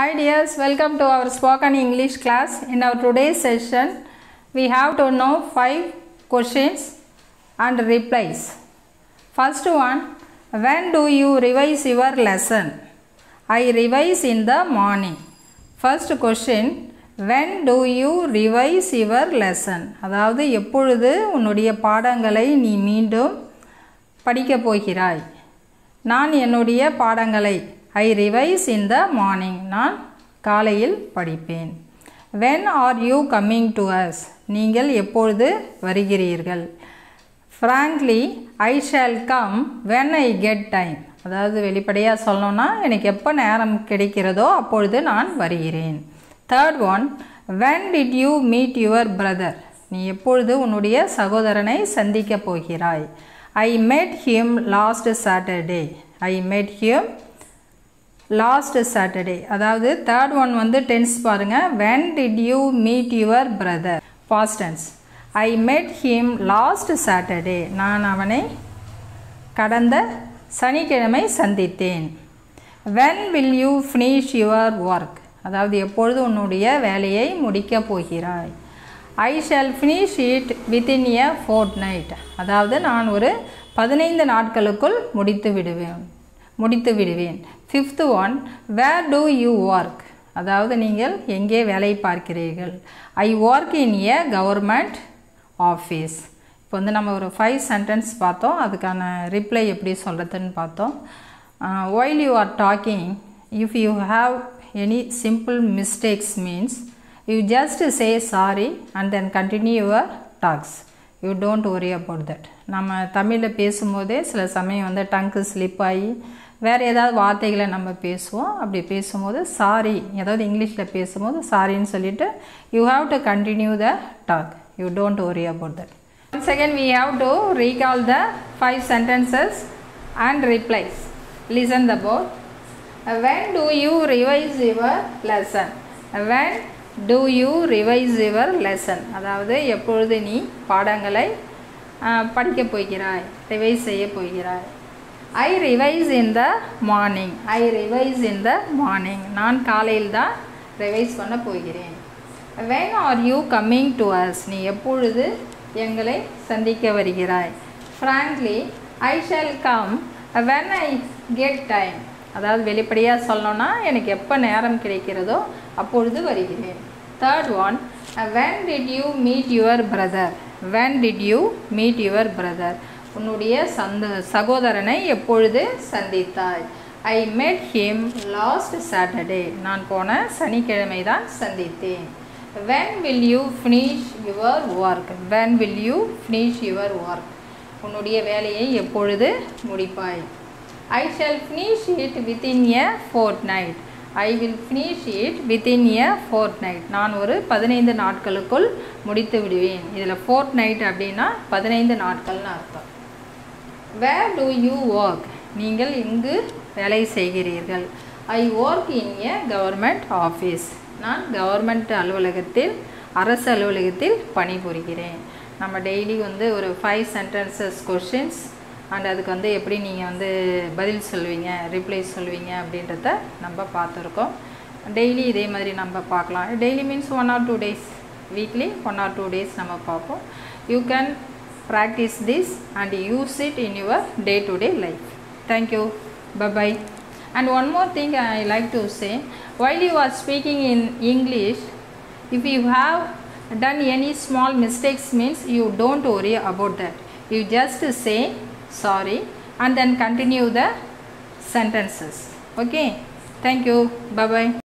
Hi dears, welcome to our spoken English class. In our today's session, we have to know five questions and replies. First one, when do you revise your lesson? I revise in the morning. First question, when do you revise your lesson? அதாவது எப்பொழுது உன்னுடைய பாடங்களை நீ மீண்டும் படிக்கப் போகிறாய் நான் என்னுடைய பாடங்களை ஐ ரிவைஸ் இன் த மார்னிங் நான் காலையில் படிப்பேன் when are you coming to us நீங்கள் எப்பொழுது வருகிறீர்கள் frankly I shall come when I get time அதாவது வெளிப்படையாக சொல்லணும்னா எனக்கு எப்போ நேரம் கிடைக்கிறதோ அப்பொழுது நான் வருகிறேன் third one when did you meet your brother நீ எப்பொழுது உன்னுடைய சகோதரனை சந்திக்கப் போகிறாய் I met him last Saturday I met him last Saturday அதாவது தேர்ட் ஒன் வந்து டென்ஸ் பாருங்கள் when did you meet your brother past tense I met him last Saturday நான் அவனை கடந்த சனிக்கிழமை சந்தித்தேன் when will you finish your work அதாவது எப்பொழுது உன்னுடைய வேலையை முடிக்கப் போகிறாய் I shall finish it within a fort night அதாவது நான் ஒரு பதினைந்து நாட்களுக்குள் முடித்து விடுவேன் முடித்து விடுவேன் fifth one where do you work அதாவது நீங்கள் எங்கே வேலை பார்க்கிறீர்கள் I work in a government office இப்போ வந்து நம்ம ஒரு ஃபைவ் சென்டென்ஸ் பார்த்தோம் அதுக்கான ரிப்ளை எப்படி சொல்கிறதுன்னு பார்த்தோம் while you are talking if you have any simple mistakes means you just say sorry and then continue your talks you don't worry about that நம்ம தமிழில் பேசும்போதே சில சமயம் வந்து டங்கு ஸ்லிப் ஆகி வேறு ஏதாவது வார்த்தைகளை நம்ம பேசுவோம் அப்படி பேசும்போது சாரி ஏதாவது இங்கிலீஷில் பேசும்போது சாரின்னு சொல்லிவிட்டு you have to continue the talk you don't worry about that one second we have to recall the five sentences and replies listen the both when do you revise your lesson when do you revise your lesson அதாவது எப்பொழுது நீ பாடங்களை படிக்கப் போகிறாய் revise செய்ய போகிறாய் I revise in the morning I revise in the morning நான் காலையில் தான் ரிவைஸ் பண்ண போகிறேன் when are you coming to us நீ எப்பொழுது எங்களை சந்திக்க வருகிறாய் frankly I shall come when I get time அதாவது வெளிப்படையாக சொல்லணும்னா எனக்கு எப்போ நேரம் கிடைக்கிறதோ அப்பொழுது வருகிறேன் third one when did you meet your brother when did you meet your brother உன்னுடைய சந்த சகோதரனை எப்பொழுது சந்தித்தாய் I met him last Saturday நான் போன சனிக்கிழமை தான் சந்தித்தேன் when will you finish your work when will you finish your work உன்னுடைய வேலையை எப்பொழுது முடிப்பாய் I shall finish it within a fortnight I will finish it within a fortnight நான் ஒரு பதினைந்து நாட்களுக்குள் முடித்து விடுவேன் இதில் ஃபோர்ட் நைட் அப்படின்னா பதினைந்து நாட்கள்னு அர்த்தம் வேர் டூ யூ ஒர்க் நீங்கள் இங்கு வேலை செய்கிறீர்கள் I work in a government office நான் கவர்மெண்ட் அலுவலகத்தில் அரசு அலுவலகத்தில் பணிபுரிகிறேன் நம்ம டெய்லி வந்து ஒரு ஃபைவ் சென்டென்சஸ் கொஷின்ஸ் அண்ட் அதுக்கு வந்து எப்படி நீங்கள் வந்து பதில் சொல்வீங்க ரிப்ளை சொல்வீங்க அப்படின்றத நம்ம பார்த்துருக்கோம் டெய்லி இதே மாதிரி நம்ம பார்க்கலாம் daily means one or two days weekly one or two days நம்ம பார்ப்போம் you can practise this and use it in your day to day life thank you bye and one more thing I like to say while you are speaking in English if you have done any small mistakes means you don't worry about that you just say sorry and then continue the sentences okay thank you bye bye